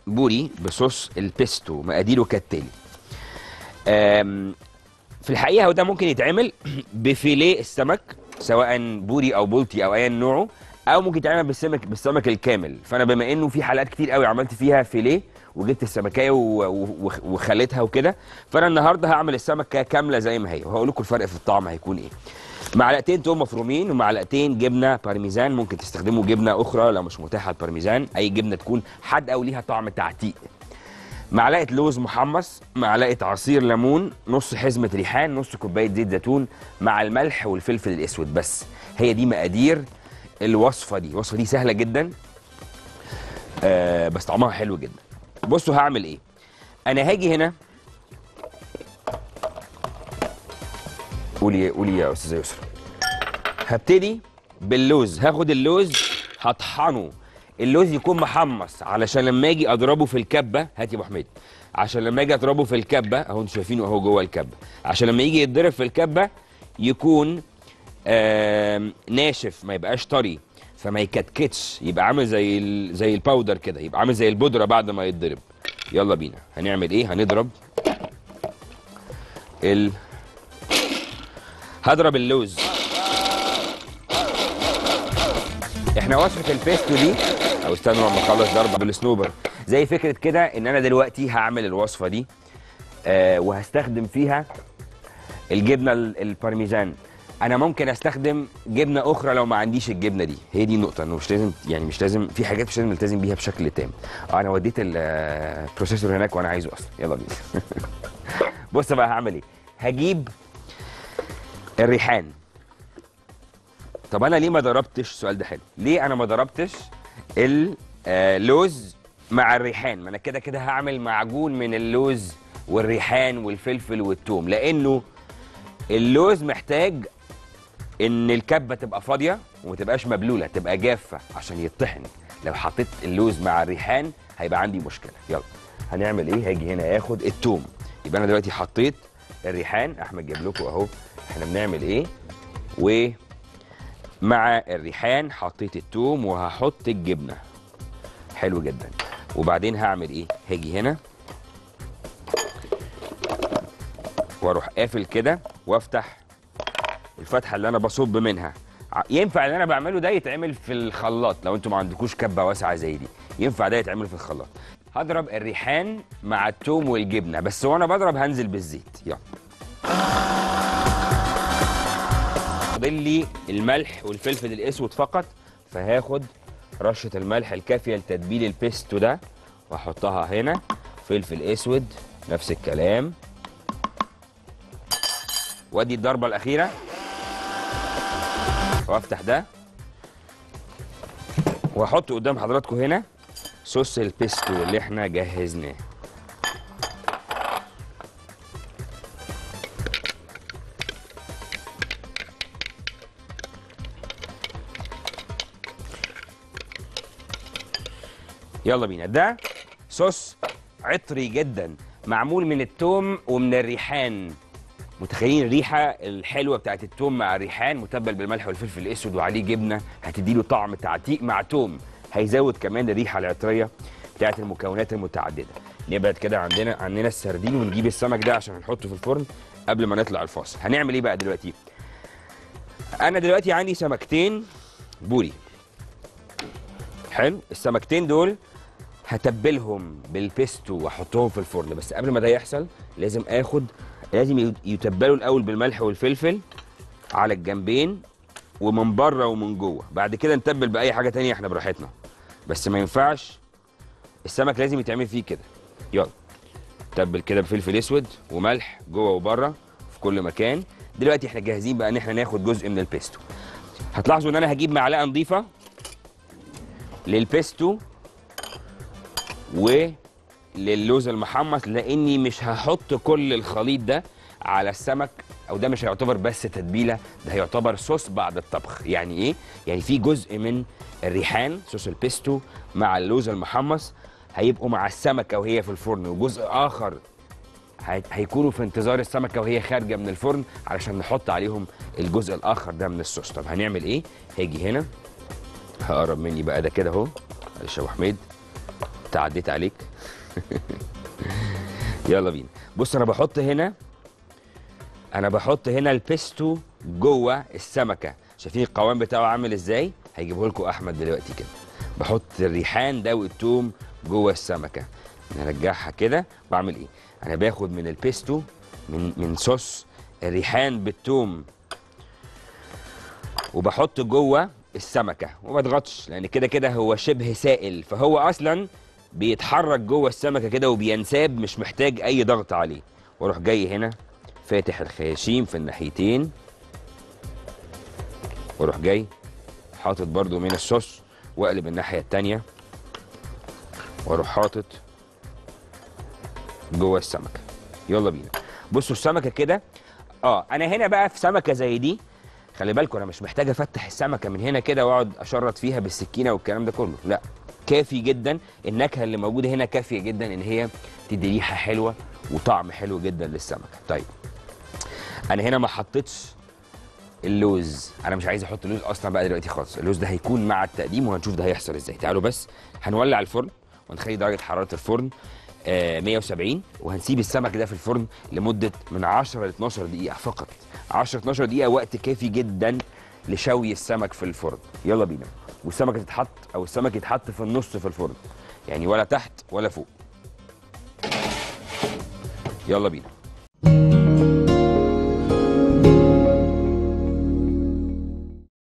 بوري بصوص البيستو مقاديره كالتالي آم، في الحقيقه هو ده ممكن يتعمل بفيليه السمك سواء بوري او بولتي او ايا نوعه او ممكن يتعمل بالسمك بالسمك الكامل فانا بما انه في حلقات كتير قوي عملت فيها فيليه وجبت السمكيه و- و- وخليتها وكده فانا النهارده هعمل السمكه كامله زي ما هي وهقول لكم الفرق في الطعم هيكون ايه معلقتين توم مفرومين ومعلقتين جبنه بارميزان ممكن تستخدموا جبنه اخرى لو مش متاحه البارميزان اي جبنه تكون حادقه وليها طعم تعتيق معلقه لوز محمص معلقه عصير ليمون نص حزمه ريحان نص كوبايه زيت زيتون مع الملح والفلفل الاسود بس هي دي مقادير الوصفه دي الوصفه دي سهله جدا آه بس طعمها حلو جدا بصوا هعمل ايه انا هاجي هنا قولي قولي يا استاذه يسرا هبتدي باللوز هاخد اللوز هطحنه اللوز يكون محمص علشان لما اجي اضربه في الكبه هات يا ابو حميد عشان لما اجي اضربه في الكبه اهو انتوا شايفينه اهو جوه الكبه عشان لما يجي يتضرب في الكبه يكون آم، ناشف ما يبقاش طري فما يكتكتش يبقى عامل زي ال- زي الباودر كده يبقى عامل زي البودره بعد ما يتضرب يلا بينا هنعمل ايه هنضرب ال هضرب اللوز احنا وصفه البيستو دي او استنوا لما اخلص ضربه بالسنوبر زي فكره كده ان انا دلوقتي هعمل الوصفه دي آه وهستخدم فيها الجبنه ال- البارميزان انا ممكن استخدم جبنه اخرى لو ما عنديش الجبنه دي هي دي النقطه انه مش لازم يعني مش لازم في حاجات مش لازم نلتزم بيها بشكل تام آه انا وديت البروسيسور هناك وانا عايزه اصلا يلا بينا بص بقى هعمل ايه هجيب الريحان طب انا ليه ما ضربتش السؤال ده حلو ليه انا ما ضربتش اللوز مع الريحان ما انا كده كده هعمل معجون من اللوز والريحان والفلفل والثوم لانه اللوز محتاج ان الكبه تبقى فاضيه وما تبقاش مبلوله تبقى جافه عشان يطحن لو حطيت اللوز مع الريحان هيبقى عندي مشكله يلا هنعمل ايه هاجي هنا اخد الثوم يبقى انا دلوقتي حطيت الريحان احمد جاب لكم اهو احنا بنعمل ايه ومع الريحان حطيت الثوم وهحط الجبنه حلو جدا وبعدين هعمل ايه هاجي هنا واروح قافل كده وافتح الفتحه اللي انا بصب منها ع- ينفع اللي انا بعمله ده يتعمل في الخلاط لو انتوا ما عندكوش كبه واسعه زي دي ينفع ده يتعمل في الخلاط هضرب الريحان مع التوم والجبنه بس وانا بضرب هنزل بالزيت يلا فاضل لي الملح والفلفل الاسود فقط فهاخد رشه الملح الكافيه لتتبيل البيستو ده واحطها هنا فلفل اسود نفس الكلام وادي الضربه الاخيره وافتح ده واحط قدام حضراتكم هنا صوص البيستو اللي احنا جهزناه يلا بينا ده صوص عطري جدا معمول من التوم ومن الريحان متخيلين الريحه الحلوه بتاعت التوم مع الريحان متبل بالملح والفلفل الاسود وعليه جبنه هتديله طعم تعتيق مع توم هيزود كمان الريحه العطريه بتاعت المكونات المتعدده نبعد كده عندنا عندنا السردين ونجيب السمك ده عشان نحطه في الفرن قبل ما نطلع الفاصل هنعمل ايه بقى دلوقتي انا دلوقتي عندي سمكتين بوري حلو السمكتين دول هتبلهم بالبيستو واحطهم في الفرن بس قبل ما ده يحصل لازم اخد لازم يتبلوا الاول بالملح والفلفل على الجنبين ومن بره ومن جوه بعد كده نتبل باي حاجه تانية احنا براحتنا بس ما ينفعش السمك لازم يتعمل فيه كده يلا تبل كده بفلفل اسود وملح جوه وبره في كل مكان دلوقتي احنا جاهزين بقى ان احنا ناخد جزء من البيستو هتلاحظوا ان انا هجيب معلقه نظيفه للبيستو وللوز المحمص لاني مش هحط كل الخليط ده على السمك او ده مش هيعتبر بس تتبيله ده هيعتبر صوص بعد الطبخ يعني ايه يعني في جزء من الريحان صوص البيستو مع اللوز المحمص هيبقوا مع السمكه وهي في الفرن وجزء اخر هي- هيكونوا في انتظار السمكه وهي خارجه من الفرن علشان نحط عليهم الجزء الاخر ده من الصوص طب هنعمل ايه هاجي هنا هقرب مني بقى ده كده اهو معلش يا ابو حميد تعديت عليك يلا بينا بص انا بحط هنا انا بحط هنا البيستو جوه السمكه شايفين القوام بتاعه عامل ازاي هيجيبه لكم احمد دلوقتي كده بحط الريحان ده والثوم جوه السمكه نرجعها كده بعمل ايه انا باخد من البيستو من من صوص الريحان بالثوم وبحط جوه السمكه وما اضغطش لان كده كده هو شبه سائل فهو اصلا بيتحرك جوه السمكه كده وبينساب مش محتاج اي ضغط عليه واروح جاي هنا فاتح الخياشيم في الناحيتين واروح جاي حاطط برضو من الصوص واقلب الناحيه التانيه واروح حاطط جوه السمكه يلا بينا بصوا السمكه كده اه انا هنا بقى في سمكه زي دي خلي بالكم انا مش محتاج افتح السمكه من هنا كده واقعد اشرط فيها بالسكينه والكلام ده كله لا كافي جدا النكهه اللي موجوده هنا كافيه جدا ان هي تدي ريحه حلوه وطعم حلو جدا للسمكه طيب انا هنا ما حطيتش اللوز انا مش عايز احط اللوز اصلا بقى دلوقتي خالص اللوز ده هيكون مع التقديم وهنشوف ده هيحصل ازاي تعالوا بس هنولع الفرن ونخلي درجه حراره الفرن آه 170 وهنسيب السمك ده في الفرن لمده من 10 ل 12 دقيقه فقط 10 12 دقيقه وقت كافي جدا لشوي السمك في الفرن يلا بينا والسمك تتحط او السمك يتحط في النص في الفرن يعني ولا تحت ولا فوق يلا بينا